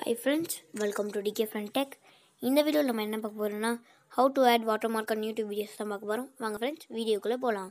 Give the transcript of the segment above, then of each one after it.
high friends welcome to D K friend tech இந்த வீடியோவில் நம்ம என்ன பார்க்க போகிறோம்னா how to add watermark on YouTube videos தான் பார்க்க போகிறோம் வாங்க ஃப்ரெண்ட்ஸ் வீடியோக்குள்ளே போகலாம்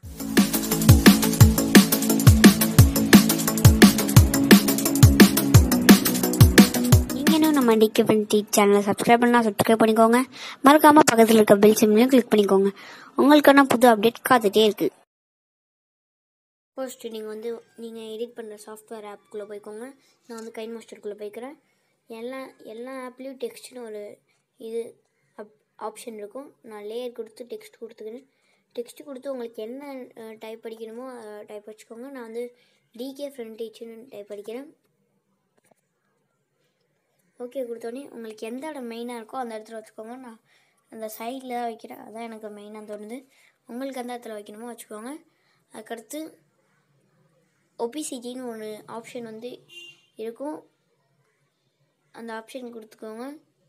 நீங்கள் இன்னும் நம்ம டிகே ஃப்ரெண்ட் டி சேனலை சப்ஸ்கிரைப் பண்ணால் சப்ஸ்கிரைப் பண்ணிக்கோங்க மறக்காமல் பக்கத்தில் இருக்க பெல் சிம்லையும் கிளிக் பண்ணிக்கோங்க உங்களுக்கான புது அப்டேட் காத்துட்டே இருக்குது ஃபர்ஸ்ட் நீங்கள் வந்து நீங்கள் எடிட் பண்ணுற சாஃப்ட்வேர் ஆப்புக்குள்ளே போய்க்கோங்க நான் வந்து கைன் மாஸ்டருக்குள்ளே போய்க்கிறேன் எல்லா எல்லா ஆப்லேயும் டெக்ஸ்ட்னு ஒரு இது அப் ஆப்ஷன் இருக்கும் நான் லேயர் கொடுத்து டெக்ஸ்ட் கொடுத்துக்கிறேன் டெக்ஸ்ட் கொடுத்து உங்களுக்கு என்ன டைப் படிக்கணுமோ டைப் வச்சுக்கோங்க நான் வந்து டிகே ஃப்ரண்ட் டீச்சுன்னு டைப் படிக்கிறேன் ஓகே கொடுத்தோடனே உங்களுக்கு எந்த இடம் மெயினாக இருக்கோ அந்த இடத்துல வச்சுக்கோங்க நான் அந்த சைடில் தான் வைக்கிறேன் அதான் எனக்கு மெயினாக தோணுது உங்களுக்கு எந்த இடத்துல வைக்கணுமோ வச்சுக்கோங்க அதுக்கடுத்து ஒபிசிட்டின்னு ஒரு ஆப்ஷன் வந்து இருக்கும் அந்த ஆப்ஷன் கொடுத்துக்கோங்க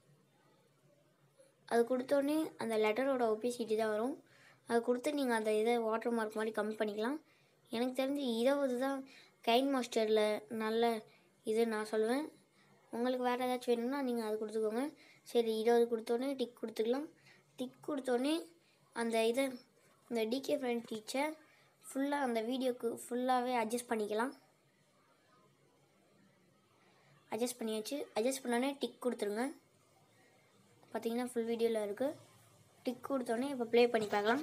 அது கொடுத்தோடனே அந்த லெட்டரோட ஒபிசிட்டி தான் வரும் அது கொடுத்து நீங்கள் அந்த இதை வாட்டர் மார்க் மாதிரி கம்மி பண்ணிக்கலாம் எனக்கு தெரிஞ்சு இருபது தான் கைன் மாஸ்டரில் நல்ல இது நான் சொல்லுவேன் உங்களுக்கு வேறு ஏதாச்சும் வேணும்னா நீங்கள் அது கொடுத்துக்கோங்க சரி இருபது கொடுத்தோடனே டிக் கொடுத்துக்கலாம் டிக் கொடுத்தோடனே அந்த இதை இந்த டிகே ஃப்ரெண்ட் டீச்சர் ஃபுல்லாக அந்த வீடியோக்கு ஃபுல்லாகவே அட்ஜஸ்ட் பண்ணிக்கலாம் அட்ஜஸ்ட் பண்ணியாச்சு அட்ஜஸ்ட் பண்ணோடனே டிக் கொடுத்துருங்க பார்த்தீங்கன்னா ஃபுல் வீடியோவில் இருக்குது டிக் கொடுத்தோடனே இப்போ ப்ளே பண்ணி பார்க்கலாம்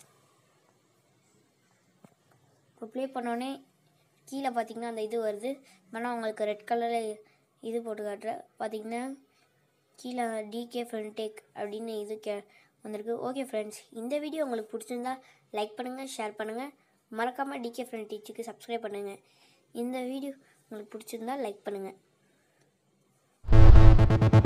இப்போ ப்ளே பண்ணோடனே கீழே பார்த்தீங்கன்னா அந்த இது வருது வேணால் உங்களுக்கு ரெட் கலரில் இது போட்டு காட்டுறேன் பார்த்தீங்கன்னா கீழே டிகே ஃப்ரெண்ட் டேக் அப்படின்னு இது கே வந்திருக்கு ஓகே ஃப்ரெண்ட்ஸ் இந்த வீடியோ உங்களுக்கு பிடிச்சிருந்தா லைக் பண்ணுங்கள் ஷேர் பண்ணுங்கள் மறக்காமல் டிகே ஃப்ரெண்ட் டீச்சுக்கு சப்ஸ்கிரைப் பண்ணுங்கள் இந்த வீடியோ உங்களுக்கு பிடிச்சிருந்தா லைக் பண்ணுங்கள்